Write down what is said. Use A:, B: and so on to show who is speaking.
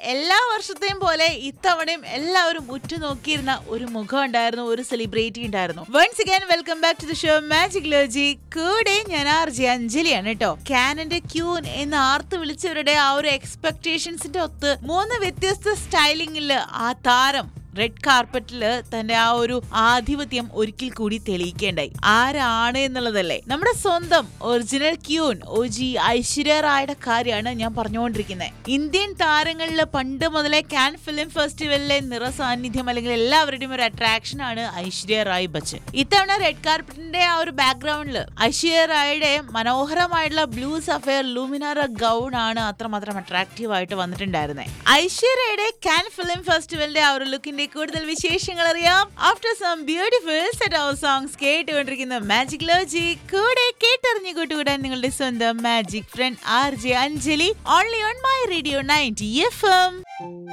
A: എല്ലാ വർഷത്തെയും പോലെ ഇത്തവണയും എല്ലാവരും ഉറ്റുനോക്കിയിരുന്ന ഒരു മുഖം ഉണ്ടായിരുന്നു ഒരു സെലിബ്രിറ്റി ഉണ്ടായിരുന്നു once again welcome back to the show magic ലോജി കൂടെ ഞാൻ ആർ ജെ അഞ്ജലിയാണ് കേട്ടോ കാനന്റെ ക്യൂൻ എന്ന് ആർത്ത് വിളിച്ചവരുടെ ആ ഒരു എക്സ്പെക്ടേഷൻസിന്റെ ഒത്ത് മൂന്ന് വ്യത്യസ്ത സ്റ്റൈലിംഗിൽ ആ താരം റെഡ് കാർപ്പറ്റിൽ തന്റെ ആ ഒരു ആധിപത്യം ഒരിക്കൽ കൂടി തെളിയിക്കേണ്ടായി ആരാണ് എന്നുള്ളതല്ലേ നമ്മുടെ സ്വന്തം original queen O G Aishwarya റായുടെ കാര്യമാണ് ഞാൻ പറഞ്ഞുകൊണ്ടിരിക്കുന്നത് ഇന്ത്യൻ താരങ്ങളിൽ പണ്ട് മുതലേ കാൻ ഫിലിം ഫെസ്റ്റിവലിലെ നിറസാന്നിധ്യം അല്ലെങ്കിൽ എല്ലാവരുടെയും ഒരു അട്രാക്ഷൻ ആണ് ഐശ്വര്യ റായ് ബച്ചൻ ഇത്തവണ റെഡ് കാർപ്പറ്റിന്റെ ആ ഒരു ബാക്ക്ഗ്രൗണ്ടിൽ ഐശ്വര്യ റായുടെ മനോഹരമായിട്ടുള്ള ബ്ലൂ സഫയർ ലൂമിനാറ ഗൗൺ ആണ് അത്രമാത്രം അട്രാക്റ്റീവ് ആയിട്ട് വന്നിട്ടുണ്ടായിരുന്നത് ഐശ്വര്യയുടെ കാൻ ഫിലിം ഫെസ്റ്റിവലിന്റെ ആ ഒരു ലുക്കിന്റെ കൂടുതൽ വിശേഷങ്ങൾ അറിയാം after some beautiful set of songs കേട്ടുകൊണ്ടിരിക്കുന്ന മാജിക് ലോജി കൂടെ കേട്ടറിഞ്ഞു കൂട്ടുകൂടാൻ നിങ്ങളുടെ സ്വന്തം magic friend R J Anjali only on my radio ninety F M